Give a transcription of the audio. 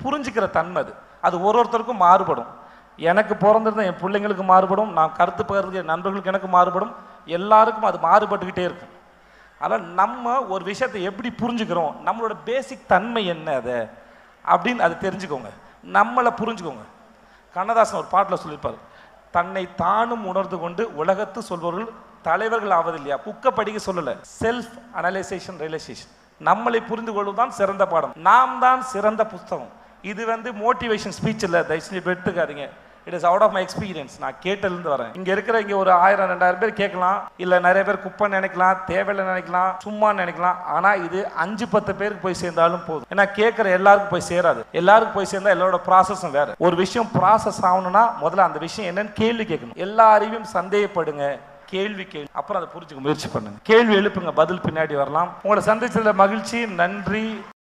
புரிஞ்சுக்கிற தன்மை அது அது ஒரு ஒருத்தருக்கும் மாறுபடும் எனக்கு பிறந்திருந்த என் பிள்ளைங்களுக்கு மாறுபடும் நான் கருத்து பகிர்ந்து என் நண்பர்களுக்கு எனக்கு மாறுபடும் எல்லாருக்கும் அது மாறுபட்டுக்கிட்டே இருக்கும் அதனால் நம்ம ஒரு விஷயத்தை எப்படி புரிஞ்சுக்கிறோம் நம்மளோட பேசிக் தன்மை என்ன அது அப்படின்னு அதை தெரிஞ்சுக்கோங்க நம்மளை புரிஞ்சுக்கோங்க கண்ணதாசன் ஒரு பாட்டில் சொல்லியிருப்பார் தன்னை தானும் உணர்ந்து கொண்டு உலகத்து சொல்பவர்கள் தலைவர்கள் ஆவதில்லையா புக்க படிக்க சொல்லல செல்ஃப் அனலைசேஷன் ரியலைசேஷன் நம்மளை புரிந்து கொள்வதுதான் சிறந்த பாடம் நாம் தான் சிறந்த புஸ்தகம் இது வந்து மோட்டிவேஷன் ஸ்பீச் இல்லை தயவு செஞ்சு எடுத்துக்காதீங்க it is out of my experience நான் கேட்டதுலேருந்து வரேன் இங்கே இருக்கிற இங்கே ஒரு ஆயிரம் ரெண்டாயிரம் பேர் கேட்கலாம் இல்லை நிறைய பேர் குப்பை நினைக்கலாம் தேவையில்லை நினைக்கலாம் சும்மா நினைக்கலாம் ஆனால் இது அஞ்சு பத்து பேருக்கு போய் சேர்ந்தாலும் போதும் ஏன்னா கேட்குற எல்லாருக்கும் போய் சேராது எல்லாருக்கும் போய் சேர்ந்தா எல்லாரோட ப்ராசஸும் வேற ஒரு விஷயம் ப்ராசஸ் ஆகணும்னா முதல்ல அந்த விஷயம் என்னன்னு கேள்வி கேட்கணும் எல்லா அறிவையும் சந்தேகப்படுங்க கேள்வி கேள்வி அப்புறம் அதை புரிஞ்சுக்க முயற்சி பண்ணுங்க கேள்வி எழுப்புங்க பதில் பின்னாடி வரலாம் உங்களை சந்திச்சதுல மகிழ்ச்சி நன்றி